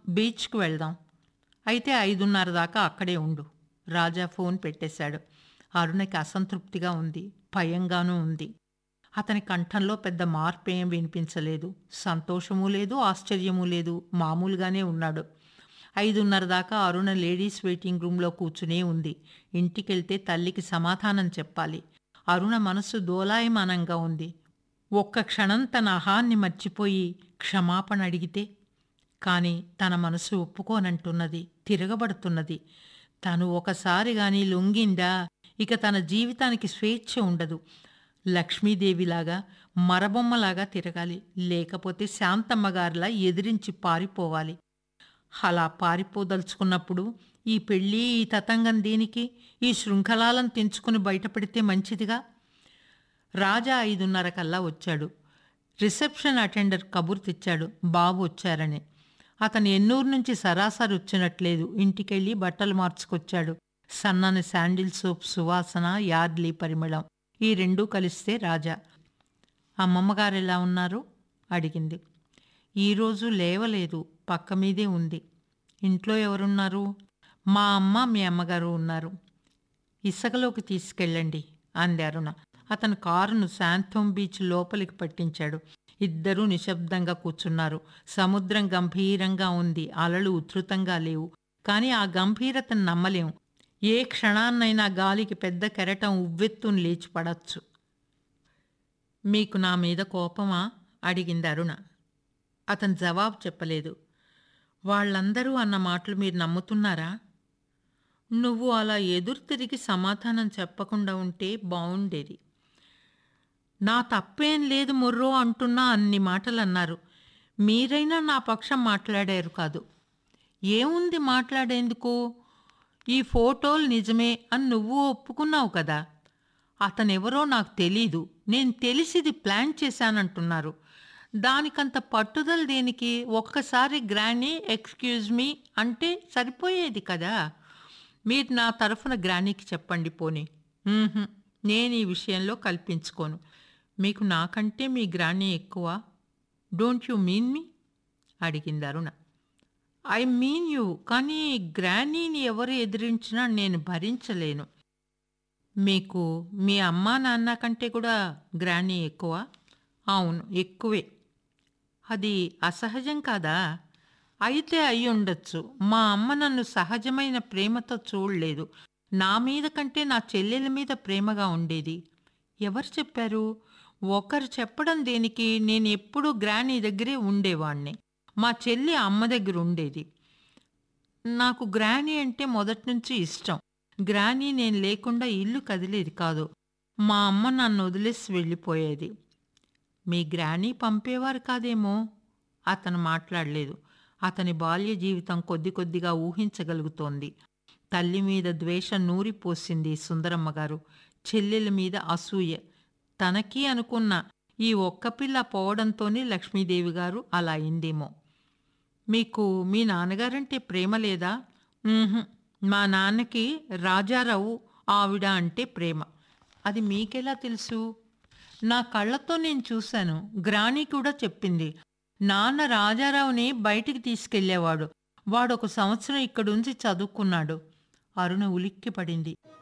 బీచ్కు వెళ్దాం అయితే ఐదున్నర దాకా అక్కడే ఉండు రాజా ఫోన్ పెట్టేశాడు అరుణకి అసంతృప్తిగా ఉంది భయంగానూ ఉంది అతని కంఠంలో పెద్ద మార్పేం వినిపించలేదు సంతోషమూ లేదు ఆశ్చర్యమూ లేదు మామూలుగానే ఉన్నాడు ఐదున్నర దాకా అరుణ లేడీస్ వెయిటింగ్ రూమ్లో కూర్చునే ఉంది ఇంటికెళ్తే తల్లికి సమాధానం చెప్పాలి అరుణ మనసు దోలాయమానంగా ఉంది ఒక్క క్షణం తన అహాన్ని మర్చిపోయి క్షమాపణ అడిగితే కానీ తన మనసు ఒప్పుకోనంటున్నది తిరగబడుతున్నది తను ఒకసారి గాని లొంగిందా ఇక తన జీవితానికి స్వేచ్ఛ ఉండదు లక్ష్మీదేవిలాగా మరబొమ్మలాగా తిరగాలి లేకపోతే శాంతమ్మగారిలా ఎదిరించి పారిపోవాలి అలా పారిపోదలుచుకున్నప్పుడు ఈ పెళ్ళి ఈ తతంగం దేనికి ఈ శృంఖలాలను తెంచుకుని బయటపడితే మంచిదిగా రాజా ఐదున్నర కల్లా వచ్చాడు రిసెప్షన్ అటెండర్ కబురు తెచ్చాడు బాబు వచ్చారని అతను ఎన్నూరు నుంచి సరాసరి వచ్చినట్లేదు ఇంటికెళ్ళి బట్టలు మార్చుకొచ్చాడు సన్నని శాండిల్ సోప్ సువాసన యార్డ్లీ పరిమళం ఈ రెండూ కలిస్తే రాజా అమ్మమ్మగారు ఎలా ఉన్నారు అడిగింది ఈరోజు లేవలేదు పక్క మీదే ఉంది ఇంట్లో ఎవరున్నారు మా అమ్మ మీ అమ్మగారు ఉన్నారు ఇసుకలోకి తీసుకెళ్ళండి అంది అరుణ అతను కారును శాంతం బీచ్ లోపలికి పట్టించాడు ఇద్దరూ నిశ్శబ్దంగా కూర్చున్నారు సముద్రం గంభీరంగా ఉంది అలలు ఉధృతంగా లేవు కానీ ఆ గంభీరతను నమ్మలేం ఏ క్షణాన్నైనా గాలికి పెద్ద కెరటం ఉవ్వెత్తును లేచి పడచ్చు మీకు నా మీద కోపమా అడిగింది అరుణ అతను జవాబు చెప్పలేదు వాళ్ళందరూ అన్న మాటలు మీరు నమ్ముతున్నారా నువ్వు అలా ఎదురు తిరిగి సమాధానం చెప్పకుండా ఉంటే బావుండేది నా తప్పేం లేదు మొర్రో అంటున్నా అన్ని మాటలు అన్నారు మీరైనా నా పక్షం మాట్లాడారు కాదు ఏముంది మాట్లాడేందుకు ఈ ఫోటోలు నిజమే అని నువ్వు ఒప్పుకున్నావు కదా అతనెవరో నాకు తెలీదు నేను తెలిసిది ప్లాన్ చేశానంటున్నారు దానికంత పట్టుదల దేనికి ఒక్కసారి గ్రానీ ఎక్స్క్యూజ్ మీ అంటే సరిపోయేది కదా మీరు నా తరఫున గ్రానీకి చెప్పండి పోనీ "మ్మ్హ్మ్, నేను ఈ విషయంలో కల్పించుకోను మీకు నాకంటే మీ గ్రానీ ఎక్కువ డోంట్ యు మీన్ మీ అడిగింది అరుణ ఐ మీన్ యూ కానీ గ్రానీని ఎవరు ఎదిరించినా నేను భరించలేను మీకు మీ అమ్మా నాన్న కంటే కూడా గ్రానీ ఎక్కువ అవును ఎక్కువే అది అసహజం కాదా అయితే అయి ఉండొచ్చు మా అమ్మ నన్ను సహజమైన ప్రేమతో చూడలేదు నా మీద కంటే నా చెల్లెల మీద ప్రేమగా ఉండేది ఎవరు చెప్పారు ఒకరు చెప్పడం దేనికి నేను ఎప్పుడూ గ్రానీ దగ్గరే ఉండేవాణ్ణి మా చెల్లి అమ్మ దగ్గర ఉండేది నాకు గ్రానీ అంటే మొదటి నుంచి ఇష్టం గ్రానీ నేను లేకుండా ఇల్లు కదిలేది కాదు మా అమ్మ నన్ను వదిలేసి వెళ్ళిపోయేది మీ గ్రానీ పంపేవారు కాదేమో అతను మాట్లాడలేదు అతని బాల్య జీవితం కొద్ది కొద్దిగా ఊహించగలుగుతోంది తల్లి మీద ద్వేషం నూరిపోసింది సుందరమ్మ గారు చెల్లెల మీద అసూయ తనకి అనుకున్న ఈ ఒక్క పిల్ల పోవడంతోనే లక్ష్మీదేవి గారు అలా అయిందేమో మీకు మీ నాన్నగారంటే ప్రేమ లేదా "మ్మ్హ్మ్. మా నాన్నకి రాజారావు ఆవిడ అంటే ప్రేమ అది మీకెలా తెలుసు నా కళ్ళతో నేను చూశాను గ్రాని కూడా చెప్పింది నాన్న రాజారావుని బయటికి తీసుకెళ్లేవాడు వాడు ఒక సంవత్సరం ఇక్కడుంచి చదువుకున్నాడు అరుణ ఉలిక్కి పడింది